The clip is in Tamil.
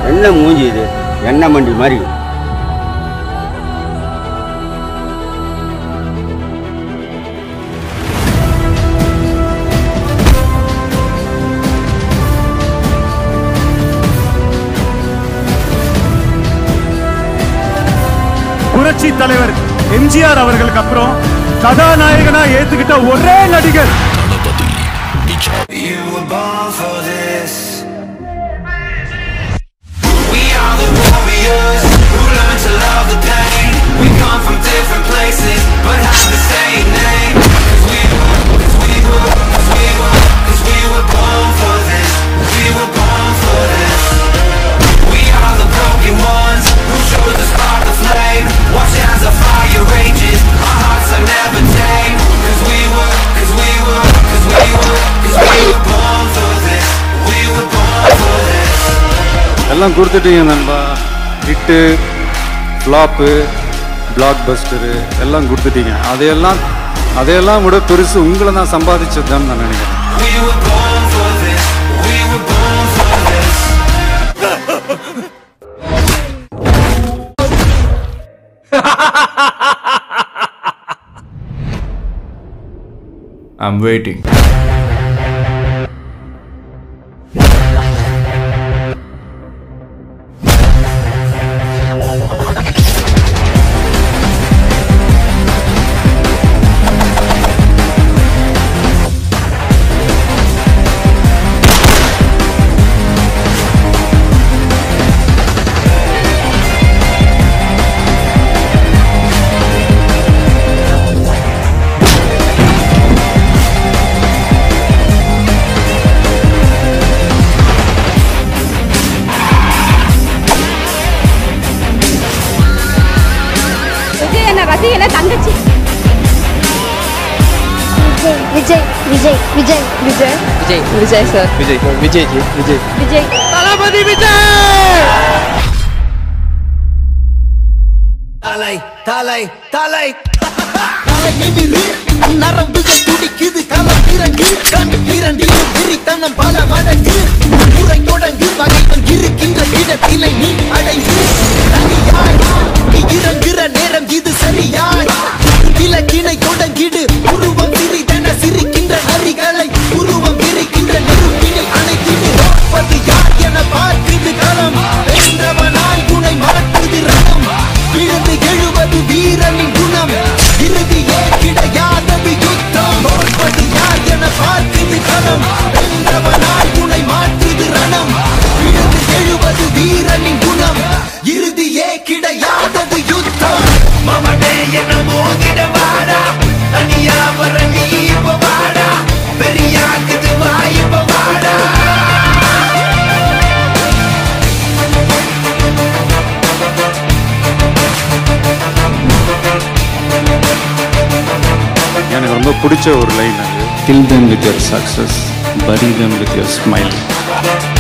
என்ன மூஞ்சி இது எண்ணெய் மண்டி மாதிரி புரட்சி தலைவர் எம்ஜிஆர் அவர்களுக்கு அப்புறம் கதாநாயகனா ஏத்துக்கிட்ட ஒரே நடிகர் You were born for this. We are the warriors who learn to love the pain. We come from different places, but have the same name. Cause we were, cause we were, cause we were, cause we were born for this. We were born for this. We are the broken ones who chose to spark the flame. Watch as the fire rages. Our hearts are never tame. Cause we were, cause we were, cause we were, cause we were born for this. We were born for this. எல்லாம் கொடுத்துட்டீங்க நண்பா ஹிட்டு ஃப்ளாப்பு பிளாக் பஸ்டரு எல்லாம் கொடுத்துட்டீங்க அதையெல்லாம் அதையெல்லாம் விட பெருசு உங்களை நான் சம்பாதிச்சதுதான் நான் நினைக்கிறேன் We were born for this. We were born for this. I'm waiting. Vijay என்ன ரசிகன தங்கச்சி விஜய் விஜய் விஜய் விஜய் விஜய் விஜய் சார் விஜய் விஜய் ஜி விஜய் விஜய் தளபதி விஜய் தலை தலை தலை நரம்புகள் துடிக்குது களம் இறங்கு கண் இரண்டிலும் விரித்தனம் பல மடங்கு முறை தொடங்கு பகைவன் இருக்கின்ற இடத்தினை நீ அடைந்து தனியாய் நீ இறங்குற நேரம் இது சரியாய் இலக்கினை தொடங்கிடு உருவம் சிறிதென சிரிக்கின்ற நரிகளை உருவம் விரிக்கின்ற நெருப்பினை அணைத்திடு நோப்பது யார் என பார்க்குது களம் வென்றவனாய் குணை மாற்றுது ரணம் விழுந்து எழுவது வீரனின் குணம் இறுதியே கிடையாதது யுத்தம் நோற்பது யார் என பார்க்குது களம் வென்றவனாய் குணை மாற்றுது ரணம் விழுந்து எழுவது வீரனின் குணம் இறுதியே கிடையாதது யுத்தம் மமடே என மோதிட வாடா தனியா வர நீ இப்ப வாடா பெரியாக்குது வாய்ப்ப வாடா எனக்கு ரொம்ப பிடிச்ச ஒரு லைன் அது kill them with your success bury them with your smile